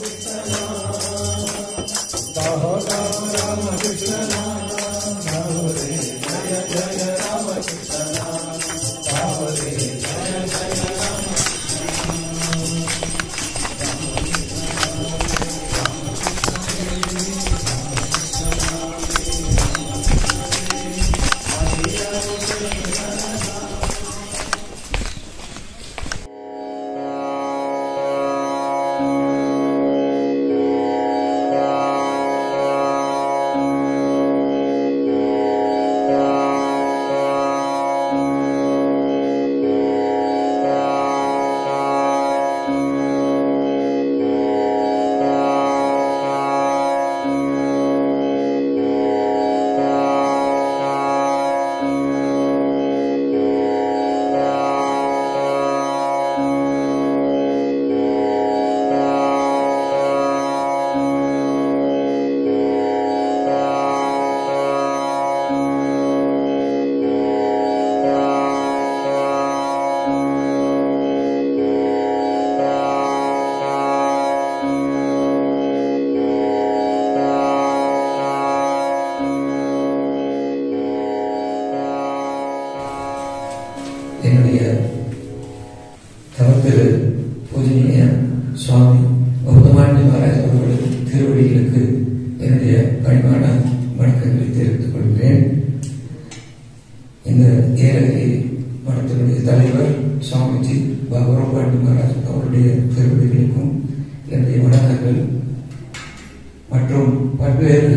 என்னுடைய தவத்திரு பூஜனீய சுவாமி கௌதமாண்டி மகாராஜ் அவர்களின் திருவடிகளுக்கு என்னுடைய பணிவான வணக்கங்களை தெரிவித்துக் கொள்கிறேன் இந்த ஏலகிரி மடத்தினுடைய தலைவர் சுவாமிஜி கௌரவாண்டி மகாராஜ் அவருடைய திருவடிகளுக்கும் என்னுடைய வணக்கங்கள் மற்றும் பல்வேறு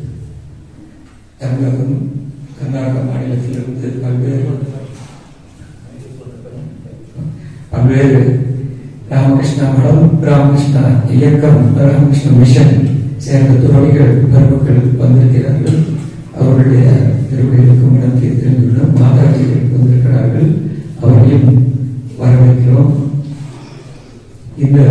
தமிழகம் கர்நாடக மாநிலத்திலிருந்து பல்வேறு பல்வேறு ராமகிருஷ்ண மடம் ராமகிருஷ்ண இயக்கம் ராமகிருஷ்ண மிஷன் சேர்ந்த துறவிகள் பெருமக்கள் வந்திருக்கிறார்கள் அவர்களுடைய திருவிழைகளுக்கும் இடத்தை தெரிந்துள்ளோம் மாதாஜிகள் வந்திருக்கிறார்கள் அவர்களையும் வரவேற்கிறோம் இந்த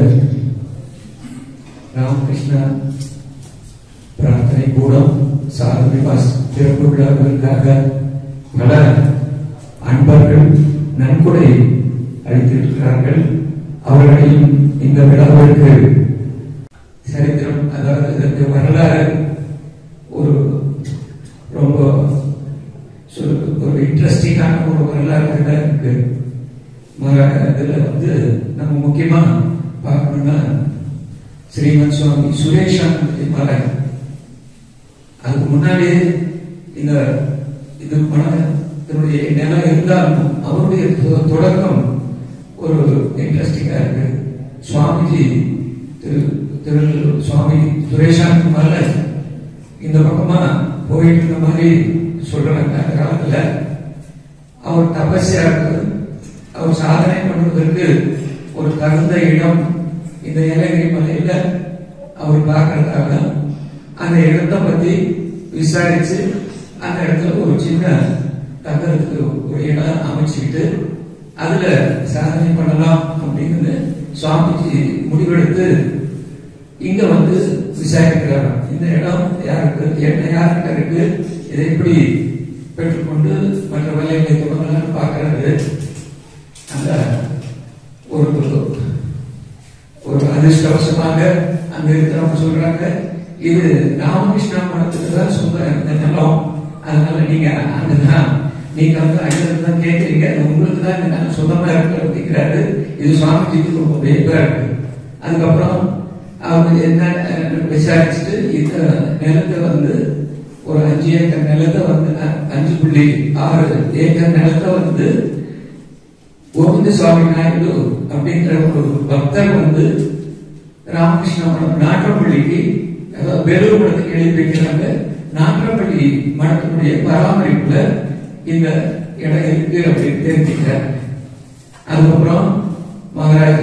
ராமகிருஷ்ண பிரார்த்தனை கூடம் சாரதி பாஸ் திறப்பு விழாவிற்காக பல அன்பர்கள் நன்கொடை அளித்திருக்கிறார்கள் அவர்களையும் இந்த விழாவிற்கு சரித்திரம் அதாவது இதற்கு வரலாறு ஒரு ரொம்ப சொல்- ஒரு இன்ட்ரெஸ்டிங்கான ஒரு வரலாறு இதுல இருக்கு மக- இதுல வந்து நம்ம முக்கியமா பார்க்கணும்னா ஸ்ரீமத் சுவாமி சுரேஷானந்தி மலை அதுக்கு முன்னாடியே இந்த இது மனத்தினுடைய நிலம் இருந்தாலும் அவருடைய தொ- தொடக்கம் ஒரு இன்ட்ரெஸ்டிங்கா இருக்கு சுவாமிஜி திரு திரு சுவாமி சுரேஷாந்த் மலை இந்த பக்கமா போயிட்டு இருந்த மாதிரி சொல்றாங்க அந்த காலத்துல அவர் தபஸ்யா இருக்கு அவர் சாதனை பண்ணுவதற்கு ஒரு தகுந்த இடம் இந்த ஏலகிரி மலையில அவர் பார்க்கறதாக அந்த இடத்தை பத்தி விசாரிச்சு அந்த இடத்துல ஒரு சின்ன தங்கறதுக்கு ஒரு இடம் அமைச்சுக்கிட்டு அதுல சாதனை பண்ணலாம் அப்படின்னு சுவாமிஜி முடிவெடுத்து இங்க வந்து விசாரிக்கிறார் இந்த இடம் யாருக்கு என்ன யார்கிட்ட இருக்கு இதை எப்படி பெற்றுக்கொண்டு மற்ற வேலைகளை தொடங்கலாம்னு பார்க்கறது அந்த ஒரு ஒரு அதிர்ஷ்டவசமாக அங்க இருக்கிறவங்க சொல்றாங்க இது ராமகிருஷ்ணா மடத்துக்கு தான் சொந்த இந்த நிலம் அதனால நீங்க அங்கதான் நீங்க வந்து அங்கிருந்து தான் கேட்கறீங்க அது உங்களுக்கு தான் இந்த நிலம் சொந்தமா இருக்கு அப்படிங்கிறாரு இது சுவாமிஜிக்கு ரொம்ப வியப்பா இருக்கு அதுக்கப்புறம் அவர் என்ன அஹ், விசாரிச்சுட்டு இந்த நிலத்தை வந்து ஒரு அஞ்சு ஏக்கர் நிலத்தை வந்து அஹ், அஞ்சு புள்ளி ஆறு ஏக்கர் நிலத்தை வந்து கோவிந்த சுவாமி நாயுடு அப்படிங்கிற ஒரு பக்தர் வந்து ராமகிருஷ்ண மடம் நாற்றப்பள்ளிக்கு அதாவது வேலூர் மடத்துக்கு எழுதி வைக்கிறாங்க நாற்றப்பள்ளி மடத்தினுடைய பராமரிப்புல இந்த இடம் இருக்கு அப்படின்னு தெரிஞ்சுக்கிறார் அதுக்கப்புறம் மகாராஜ்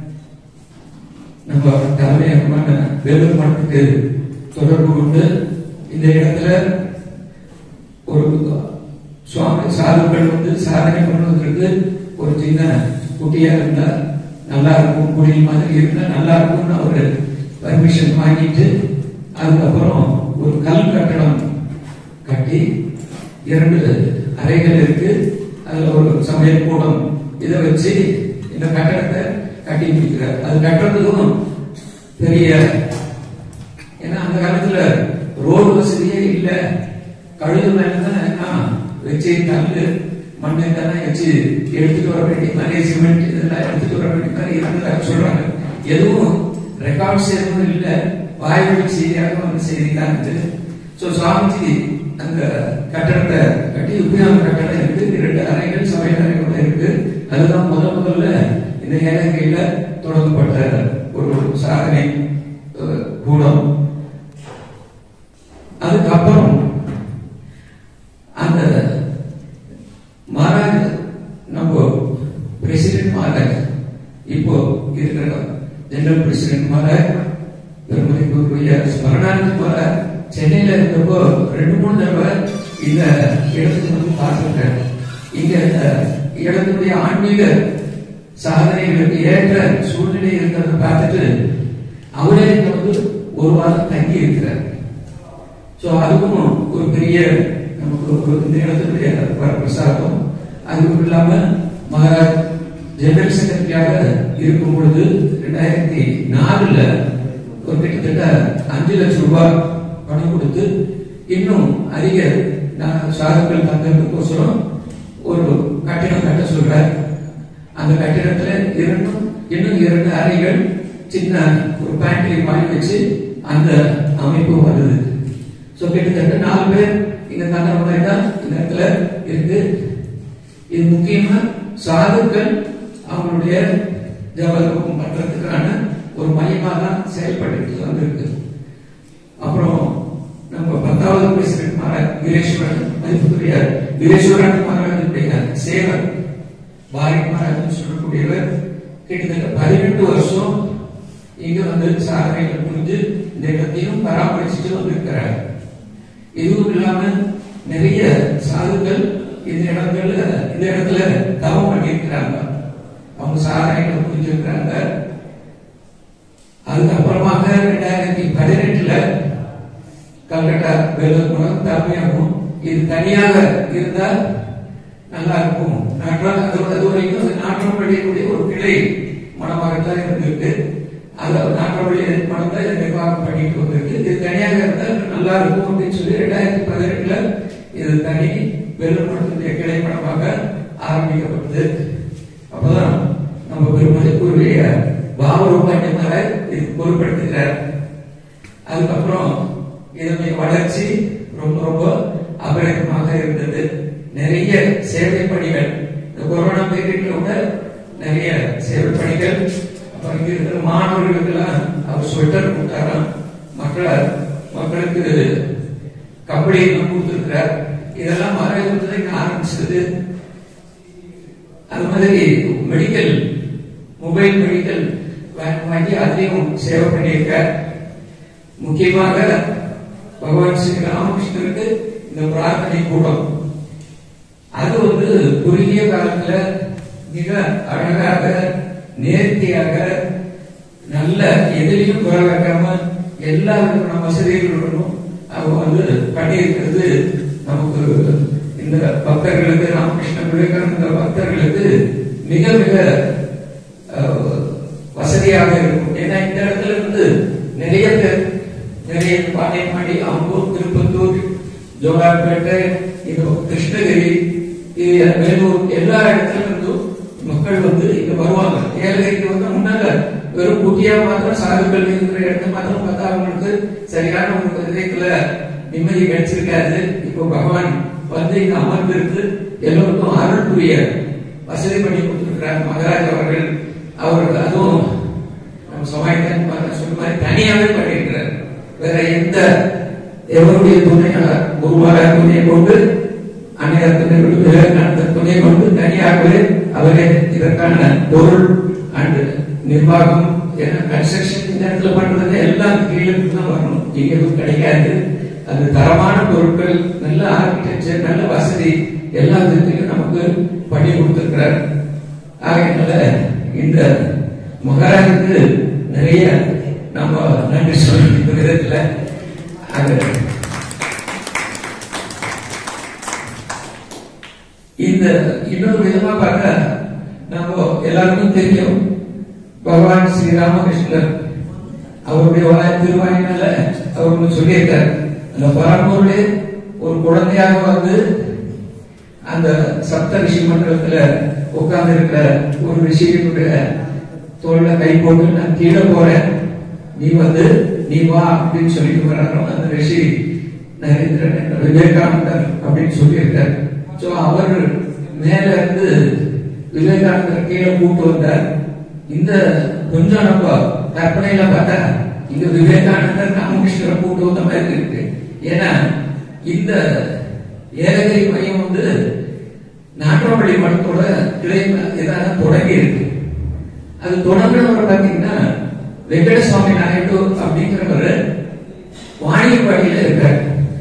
நம்ம தலைமையகமான வேலூர் மடத்துக்கு தொடர்பு கொண்டு இந்த இடத்துல ஒரு சுவாமி சாதுக்கள் வந்து சாதனை பண்ணுவதற்கு ஒரு சின்ன குட்டியா இருந்தா நல்லா இருக்கும் குடில் மாதிரி இருந்தா நல்லா இருக்கும்னு அவரு பர்மிஷன் வாங்கிட்டு அதுக்கப்புறம் ஒரு கல் கட்டடம் கட்டி இரண்டு அறைகள் இருக்கு அதுல ஒரு சமையல் கூடம் இதை வச்சு இந்த கட்டடத்தை கட்டி முடிக்கிறார் அது கட்டுறதுக்கும் பெரிய ஏன்னா அந்த காலத்துல ரோடு வசதியே இல்ல கழுது மேலதான் நான் வச்சு கல்லு மண்ணை தானே வச்சு எடுத்துட்டு வர வேண்டிய மாதிரி சிமெண்ட் இதெல்லாம் எடுத்துட்டு வர வேண்டிய மாதிரி இருந்ததாக சொல்றாங்க எதுவும் ரெக்கார்ட்ஸ் எதுவும் இல்ல வாய்வழி செய்தியாக வந்து செய்தி தான் இருந்தது ஸோ சுவாமிஜி அந்த கட்டடத்தை கட்டி உபயோக கட்டடம் இருக்கு இரண்டு அறைகள் சமையல் அறைகள் இருக்கு அதுதான் முதல் முதல்ல இந்த ஏலக்கையில தொடங்கப்பட்ட ஒரு சாதனை அஹ், கூடம் அதுக்கப்புறம் அந்த மகாராஜ் நம்ம பிரசிடென்ட் மகாராஜ் இப்போ இருக்கிற ஜெனரல் பிரசிடென்ட் மகாராஜ் பெருமதிக்குரிய ஸ்மரணானந்த மகாராஜ் சென்னையில இருந்தப்போ ரெண்டு மூணு தடவை இந்த இடத்துக்கு வந்து பார்த்துருக்கேன் இங்க இந்த இடத்துடைய ஆன்மீக சாதனைகளுக்கு ஏற்ற சூழ்நிலை இருக்கிறத பார்த்துட்டு அவரே இங்க வந்து ஒரு வாரம் தங்கி இருக்கிறார் சோ அதுக்கும் ஒரு பெரிய நமக்கு ஒரு இந்த இடத்துடைய பிரசாதம் அதுவும் இல்லாம மகாராஜ் ஜெனரல் செக்ரட்டரியாக இருக்கும் பொழுது ரெண்டாயிரத்தி நாலுல ஒரு கிட்டத்தட்ட அஞ்சு லட்சம் ரூபாய் பணம் கொடுத்து இன்னும் அதிக நான் சாதுக்கள் தந்ததுக்கோசரம் ஒரு கட்டிடம் கட்ட சொல்றார் அந்த கட்டிடத்துல இரண்டும் இன்னும் இரண்டு அறைகள் சின்ன ஒரு பேண்ட்ரி மாதிரி வச்சு அந்த அமைப்பு வருது சோ கிட்டத்தட்ட நாலு பேர் இங்க தங்குற மாதிரி தான் இந்த இடத்துல இருக்கு இது முக்கியமா சாதுக்கள் அவங்களுடைய ஜபதம் பண்றதுக்கான ஒரு மையமா தான் செயல்பட்டு வந்திருக்கு அப்புறம் நம்ம பத்தாவது பிரசிடென்ட் மகாராஜ் வீரேஸ்வரன் மதிப்புக்குரிய வீரேஸ்வரன் மகாராஜனுடைய சேவர் பாரி மகாராஜன் சொல்லக்கூடியவர் கிட்டத்தட்ட பதினெட்டு வருஷம் இங்க வந்து சாதனைகள் புரிஞ்சு இந்த இடத்தையும் பராமரிச்சுட்டு வந்திருக்கிறார் இதுவும் இல்லாம நிறைய சாதுக்கள் இந்த இடங்கள்ல இந்த இடத்துல தவம் பண்ணியிருக்கிறாங்க அவங்க சாதனைகளை புரிஞ்சிருக்கிறாங்க அதுக்கப்புறமாக ரெண்டாயிரத்தி பதினெட்டுல கல்கட்டா வேலூர் தலைமையாகும் இது தனியாக இருந்தா நல்லா இருக்கும் நாற்றம் அது அது வரைக்கும் அது நாற்றம் வெளியக்கூடிய ஒரு கிளை மனமாக தான் இருந்திருக்கு அது நாற்றம் வெளியே மனம் தான் இதை நிர்வாகம் பண்ணிட்டு வந்திருக்கு இது தனியாக இருந்தா நல்லா இருக்கும் அப்படின்னு சொல்லி ரெண்டாயிரத்தி பதினெட்டுல இது தனி வேலூர் மடத்துடைய கிளை மனமாக ஆரம்பிக்கப்பட்டது அப்பதான் நம்ம பெருமதிக்குரிய பாவரூபாண்டியமாக இது பொருட்படுத்துகிறார் அதுக்கப்புறம் இதனுடைய வளர்ச்சி ரொம்ப ரொம்ப அபரிதமாக இருந்தது நிறைய சேவை பணிகள் இந்த கொரோனா பீரியட்ல கூட நிறைய சேவை பணிகள் அப்புறம் இங்க இருக்கிற மாணவர்களுக்கெல்லாம் அவர் ஸ்வெட்டர் கொடுத்தாராம் மக்கள் மக்களுக்கு கபடி கொடுத்திருக்கிறார் இதெல்லாம் மறைமுகத்துல இங்க ஆரம்பிச்சது அது மாதிரி மெடிக்கல் மொபைல் மெடிக்கல் வாங்கி அதையும் சேவை பண்ணியிருக்கார் முக்கியமாக பகவான் ஸ்ரீ ராமகிருஷ்ணருக்கு இந்த பிரார்த்தனை கூடம் அது வந்து குறுகிய காலத்துல மிக அழகாக நேர்த்தியாக நல்ல எதிலையும் குறை வைக்காம எல்லா விதமான வசதிகளுடனும் அவங்க வந்து பண்ணியிருக்கிறது நமக்கு இந்த பக்தர்களுக்கு ராமகிருஷ்ண விவேகானந்த பக்தர்களுக்கு மிக மிக அஹ், வசதியாக இருக்கும் ஏன்னா இந்த இடத்துல இருந்து நிறைய பேர் நிறைய பாண்டியமாடி அம்பூர் திருப்பத்தூர் ஜோலார்பேட்டை இது கிருஷ்ணகிரி இது வேலூர் எல்லா இடத்துல இருந்தும் மக்கள் வந்து இங்க வருவாங்க ஏழரைக்கு வந்து முன்னால வெறும் குட்டியா மாத்திரம் சாதுக்கள் இருக்கிற இடத்த மாத்திரம் பார்த்தா அவங்களுக்கு சரியான ஒரு இதயத்துல நிம்மதி கிடைச்சிருக்காது இப்போ பகவான் வந்து இங்க அமர்ந்திருந்து எல்லோருக்கும் அருள் புரிய வசதி பண்ணி கொடுத்திருக்கிறார் மகராஜ் அவர்கள் அவர்கள் அதுவும் நம்ம சமாளித்தான் சொன்ன மாதிரி தனியாவே பண்ணியிருக்கிறார் வேற எந்த எவருடைய துணை குருமாரா துணையை கொண்டு அன்னையர் துணை கொண்டு விவேகானந்த துணை கொண்டு தனியாகவே அவரே இதற்கான பொருள் அண்ட் நிர்வாகம் கன்ஸ்ட்ரக்ஷன் இந்த இடத்துல பண்றது எல்லாம் கீழே இருந்து தான் வரணும் இங்க எதுவும் கிடைக்காது அது தரமான பொருட்கள் நல்ல ஆர்கிடெக்சர் நல்ல வசதி எல்லா விதத்திலும் நமக்கு பண்ணி கொடுத்திருக்கிறார் ஆகையினால இந்த மகாராஜுக்கு நிறைய நம்ம நன்றி சொல்லணும் இந்த விதத்துல அது இந்த இன்னொரு விதமா பார்க்க நம்ம எல்லாருக்கும் தெரியும் பகவான் ஸ்ரீ ராமகிருஷ்ணர் அவருடைய வாய் திருவாயினால அவர் ஒண்ணு சொல்லியிருக்கார் அந்த பரம்பொருளே ஒரு குழந்தையாக வந்து அந்த சப்த ரிஷி மண்டலத்துல உட்கார்ந்து இருக்கிற ஒரு ரிஷியினுடைய தோல்ல கை போட்டு நான் கீழே போறேன் நீ வந்து நீ வா அப்படின்னு சொல்லிட்டு வர்றாரோ அந்த ரிஷி நரேந்திரன் என்ற விவேகானந்தர் அப்படின்னு சொல்லியிருக்கார் சோ அவர் மேல இருந்து விவேகானந்தர் கீழே கூட்டு வந்தார் இந்த கொஞ்சம் நம்ம கற்பனையில பார்த்தா இங்க விவேகானந்தர் ராமகிருஷ்ணரை கூட்டு வந்த மாதிரி இருக்கு ஏன்னா இந்த ஏலகிரி மையம் வந்து நாட்டவழி மடத்தோட கிளை இதாக தொடங்கி இருக்கு அது தொடங்கினவர் பாத்தீங்கன்னா வெங்கடசுவாமி நாயுடு அப்படிங்கிறவர் வாணியம்பாடியில இருக்கார்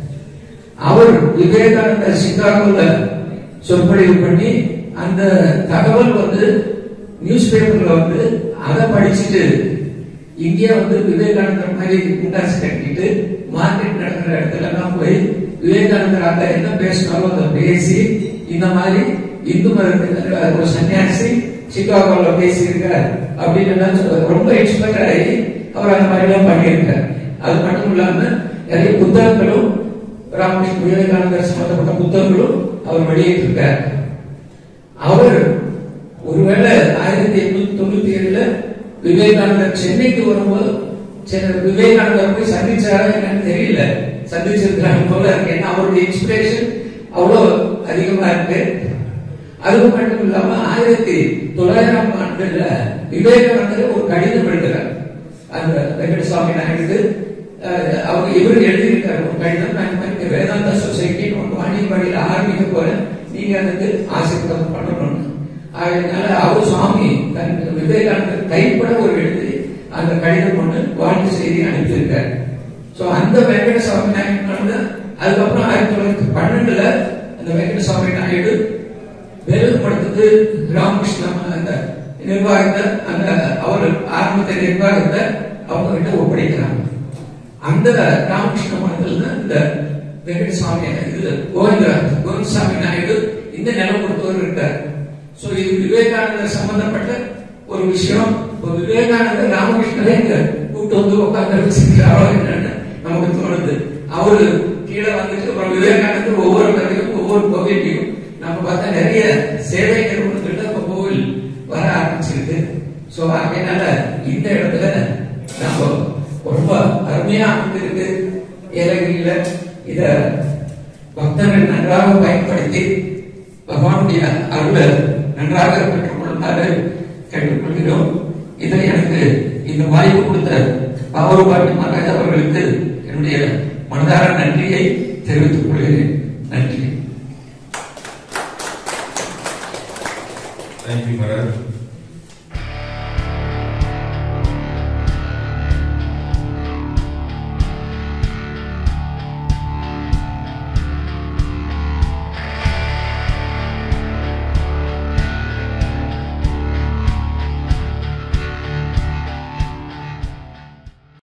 அவர் விவேகானந்தர் சிகாகோல சொற்பொழிவு பண்ணி அந்த தகவல் வந்து நியூஸ் பேப்பர்ல வந்து அதை படிச்சுட்டு இங்கே வந்து விவேகானந்தர் மாதிரி முண்டாசு கட்டிட்டு மார்க்கெட் நடக்கிற இடத்துல எல்லாம் போய் விவேகானந்தர் அங்க என்ன பேசினாலும் அதை பேசி இந்த மாதிரி இந்து மதத்துல ஒரு சன்னியாசி சிகாகோல பேசியிருக்கார் அப்படின்னு எல்லாம் சொல்ல- ரொம்ப எக்ஸ்பர்ட் ஆகி அவர் அந்த மாதிரி எல்லாம் பண்ணியிருக்கார் அது மட்டும் இல்லாம நிறைய புத்தகங்களும் ராமகிருஷ்ண விவேகானந்தர் சம்பந்தப்பட்ட புத்தகங்களும் அவர் வெளியிட்டிருக்கார் அவர் ஒருவேளை ஆயிரத்தி எட்நூத்தி தொண்ணூத்தி ஏழுல விவேகானந்தர் சென்னைக்கு வரும்போது சென்னை விவேகானந்தர் போய் சந்திச்சாரா என்னன்னு தெரியல சந்திச்சிருக்கிறாங்க போல இருக்கு ஏன்னா அவருடைய இன்ஸ்பிரேஷன் அவ்வளவு அதிகமா இருக்கு அது மட்டும் இல்லாம ஆயிரத்தி தொள்ளாயிரம் ஆண்டுல விவேகானந்தர் ஒரு கடிதம் எழுதுறார் அந்த வெங்கடசுவாமி நாயுடு அஹ், அவங்க இவர் எழுதியிருக்காரு ஒரு கடிதம் நான் இந்த மாதிரி வேதாந்தா சொசைட்டின்னு ஒன்று வாணியம்பாடியில் ஆரம்பிக்க போறேன் நீங்க அதுக்கு ஆசீர்வாதம் பண்ணணும்னு அதனால அவர் சுவாமி தன் விவேகானந்தர் கைப்பட ஒரு எழுதி அந்த கடிதம் ஒன்று வாழ்த்து செய்தி அனுப்பியிருக்காரு சோ அந்த வெங்கடசுவாமி நாயுடு அதுக்கப்புறம் ஆயிரத்தி தொள்ளாயிரத்தி பன்னெண்டுல அந்த வெங்கடசுவாமி நாயுடு வேலூர் படத்துக்கு ராமகிருஷ்ணன் அந்த நிர்வாகத்தை அந்த அவர் ஆரம்பத்தை நிர்வாகத்தை அவங்க கிட்ட ஒப்படைக்கிறாங்க அந்த ராமகிருஷ்ண மடத்துல தான் இந்த வெங்கடசுவாமி இது கோவிந்த கோவிந்தசாமி நாயுடு இந்த நிலம் கொடுத்தவர் இருக்கார் சோ இது விவேகானந்தர் சம்பந்தப்பட்ட ஒரு விஷயம் இப்போ விவேகானந்தர் ராமகிருஷ்ணரை இங்க கூட்டு வந்து உட்கார்ந்து வச்சிருக்கிறாரோ என்னன்னு நமக்கு தோணுது அவரு கீழே வந்துட்டு அப்புறம் விவேகானந்தர் ஒவ்வொரு கதையும் ஒவ்வொரு கோவிலையும் நம்ம பார்த்தா நிறைய சேவை நிறுவனங்கள்ல இப்ப கோவில் வர ஆரம்பிச்சிருக்கு சோ அதனால இந்த இடத்துல நம்ம ரொம்ப அருமையா அமைந்திருக்கு ஏலகிரியில இத பக்தர்கள் நன்றாக பயன்படுத்தி பகவானுடைய அருளை நன்றாக பெற்றுக்கொள்ளுமாறு கேட்டுக்கொள்கிறோம் இதை எனக்கு இந்த வாய்ப்பு கொடுத்த பாவூர்பாட்டி மகாராஜ் அவர்களுக்கு என்னுடைய மனதார நன்றியை தெரிவித்துக் கொள்கிறேன் நன்றி Thank you, Maharaj.